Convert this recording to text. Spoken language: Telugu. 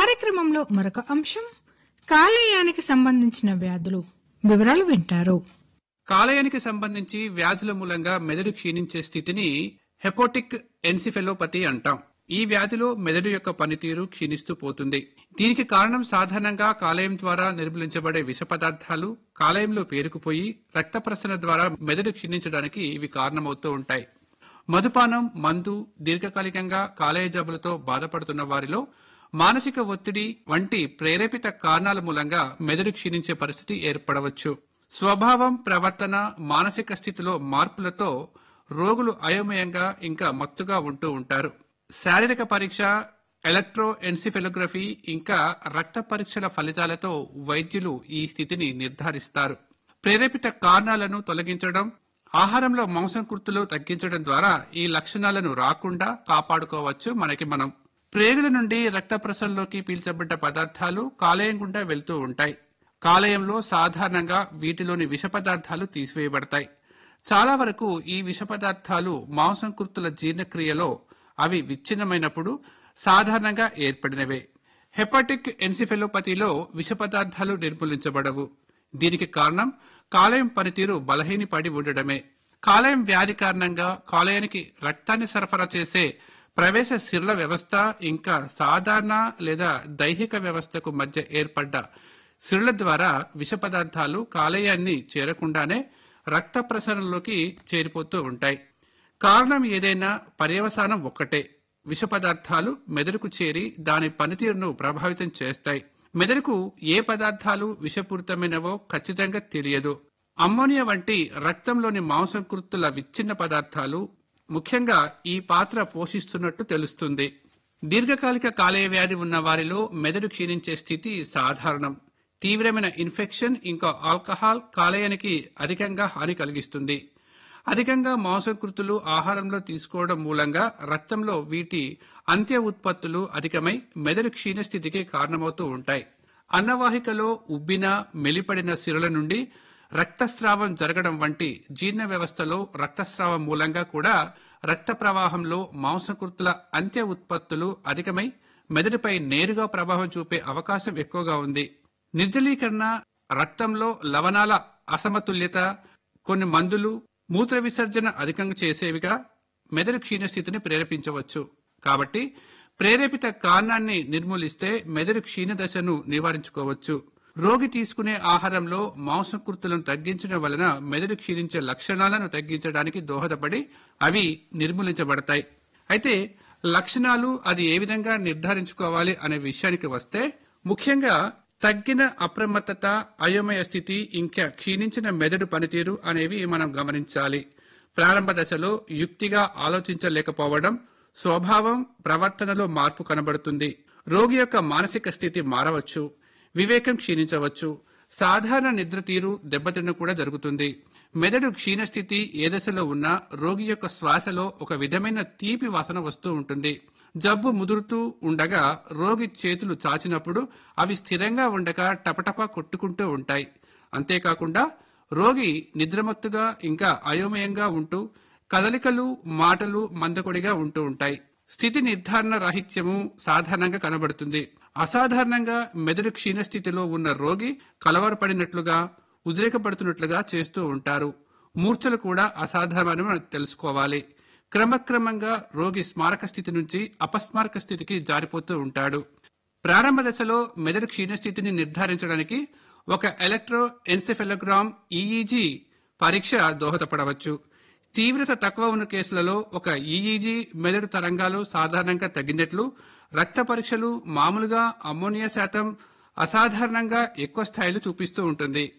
కార్యక్రమంలో మరొక అంశం కాలేయానికి సంబంధించిన వ్యాధులు వివరాలు వింటారు కాలేయానికి సంబంధించి వ్యాధుల మూలంగా మెదడు క్షీణించే స్థితిని హెపోటిక్ ఎన్సిఫెలోపతి అంటాం ఈ వ్యాధిలో మెదడు యొక్క పనితీరు క్షీణిస్తూ పోతుంది దీనికి కారణం సాధారణంగా కాలేయం ద్వారా నిర్మూలించబడే విష పదార్థాలు కాలేయంలో పేరుకుపోయి రక్త ప్రసరణ ద్వారా మెదడు క్షీణించడానికి ఇవి కారణమవుతూ ఉంటాయి మధుపానం మందు దీర్ఘకాలికంగా కాలేయ జబ్బులతో బాధపడుతున్న వారిలో మానసిక ఒత్తిడి వంటి ప్రేరేపిత కారణాల మూలంగా మెదడు క్షీణించే పరిస్థితి ఏర్పడవచ్చు స్వభావం ప్రవర్తన మానసిక స్థితిలో మార్పులతో రోగులు అయోమయంగా ఇంకా మత్తుగా ఉంటూ ఉంటారు శారీరక పరీక్ష ఎలక్ట్రో ఎన్సిఫెలోగ్రఫీ ఇంకా రక్త పరీక్షల ఫలితాలతో వైద్యులు ఈ స్థితిని నిర్ధారిస్తారు ప్రేరేపిత కారణాలను తొలగించడం ఆహారంలో మాంసకృతులు తగ్గించడం ద్వారా ఈ లక్షణాలను రాకుండా కాపాడుకోవచ్చు మనకి మనం ప్రేగుల నుండి రక్త ప్రసరణలోకి పీల్చబడ్డ పదార్థాలు కాలేయం గుండా వెళ్తూ ఉంటాయి కాలేయంలో సాధారణంగా వీటిలోని విష పదార్థాలు తీసివేయబడతాయి చాలా వరకు ఈ విష పదార్థాలు మాంసకృతుల జీర్ణక్రియలో అవి విచ్ఛిన్నమైనప్పుడు సాధారణంగా ఏర్పడినవే హెపాటిక్ ఎన్సిఫెలోపతిలో విష పదార్థాలు నిర్మూలించబడవు దీనికి కారణం కాలేయం పనితీరు బలహీనపడి ఉండడమే కాలేయం వ్యాధి కారణంగా కాలేయానికి రక్తాన్ని సరఫరా చేసే ప్రవేశ సిర్ల వ్యవస్థ ఇంకా సాధారణ లేదా దైహిక వ్యవస్థకు మధ్య ఏర్పడ్డ సిరుల ద్వారా విష పదార్థాలు కాలేయాన్ని చేరకుండానే రక్త ప్రసరణలోకి చేరిపోతూ ఉంటాయి కారణం ఏదైనా పర్యవసానం ఒక్కటే విష పదార్థాలు మెదడుకు చేరి దాని పనితీరును ప్రభావితం చేస్తాయి మెదడుకు ఏ పదార్థాలు విషపూరితమైనవో ఖచ్చితంగా తెలియదు అమ్మోనియా వంటి రక్తంలోని మాంసకృతుల విచ్ఛిన్న పదార్థాలు ముఖ్యంగా ఈ పాత్ర పోషిస్తున్నట్టు తెలుస్తుంది దీర్ఘకాలిక కాలేయ వ్యాధి ఉన్న వారిలో మెదడు క్షీణించే స్థితి సాధారణం తీవ్రమైన ఇన్ఫెక్షన్ ఇంకా ఆల్కహాల్ కాలేయానికి అధికంగా హాని కలిగిస్తుంది అధికంగా మాంసకృతులు ఆహారంలో తీసుకోవడం మూలంగా రక్తంలో వీటి అంత్య ఉత్పత్తులు అధికమై మెదడు క్షీణ స్థితికి కారణమవుతూ ఉంటాయి అన్నవాహికలో ఉబ్బిన మెలిపడిన సిరల నుండి రక్తస్రావం జరగడం వంటి జీర్ణ వ్యవస్థలో రక్తస్రావం మూలంగా కూడా రక్త ప్రవాహంలో మాంసకృతుల అంత్య ఉత్పత్తులు అధికమై మెదడుపై నేరుగా ప్రభావం చూపే అవకాశం ఎక్కువగా ఉంది నిర్జలీకరణ రక్తంలో లవణాల అసమతుల్యత కొన్ని మందులు మూత్ర విసర్జన అధికంగా చేసేవిగా మెదడు క్షీణస్థితిని ప్రేరేపించవచ్చు కాబట్టి ప్రేరేపిత కారణాన్ని నిర్మూలిస్తే మెదడు క్షీణ దశను నివారించుకోవచ్చు రోగి తీసుకునే ఆహారంలో మాంసకృతులను తగ్గించడం వలన మెదడు క్షీణించే లక్షణాలను తగ్గించడానికి దోహదపడి అవి నిర్మూలించబడతాయి అయితే లక్షణాలు అది ఏ విధంగా నిర్ధారించుకోవాలి అనే విషయానికి వస్తే ముఖ్యంగా తగ్గిన అప్రమత్తత అయోమయ స్థితి ఇంకా క్షీణించిన మెదడు పనితీరు అనేవి మనం గమనించాలి ప్రారంభ దశలో యుక్తిగా ఆలోచించలేకపోవడం స్వభావం ప్రవర్తనలో మార్పు కనబడుతుంది రోగి యొక్క మానసిక స్థితి మారవచ్చు వివేకం క్షీణించవచ్చు సాధారణ నిద్ర తీరు దెబ్బతిన్న కూడా జరుగుతుంది మెదడు క్షీణ స్థితి ఏ దశలో ఉన్నా రోగి యొక్క శ్వాసలో ఒక విధమైన తీపి వాసన వస్తూ ఉంటుంది జబ్బు ముదురుతూ ఉండగా రోగి చేతులు చాచినప్పుడు అవి స్థిరంగా ఉండక టపటపా కొట్టుకుంటూ ఉంటాయి అంతేకాకుండా రోగి నిద్రమత్తుగా ఇంకా అయోమయంగా ఉంటూ కదలికలు మాటలు మందకొడిగా ఉంటూ ఉంటాయి స్థితి నిర్ధారణ రాహిత్యము సాధారణంగా కనబడుతుంది అసాధారణంగా మెదడు క్షీణ స్థితిలో ఉన్న రోగి కలవరపడినట్లుగా ఉద్రేకపడుతున్నట్లుగా చేస్తూ ఉంటారు మూర్ఛలు కూడా అసాధారణమని మనం తెలుసుకోవాలి క్రమక్రమంగా రోగి స్మారక స్థితి నుంచి అపస్మారక స్థితికి జారిపోతూ ఉంటాడు ప్రారంభ దశలో మెదడు క్షీణ స్థితిని నిర్ధారించడానికి ఒక ఎలక్ట్రో ఎన్సెఫెలోగ్రామ్ ఈఈజీ పరీక్ష దోహదపడవచ్చు తీవ్రత తక్కువ ఉన్న కేసులలో ఒక ఈఈజీ మెదడు తరంగాలు సాధారణంగా తగ్గినట్లు రక్త పరీక్షలు మామూలుగా అమ్మోనియా శాతం అసాధారణంగా ఎక్కువ స్థాయిలో చూపిస్తూ ఉంటుంది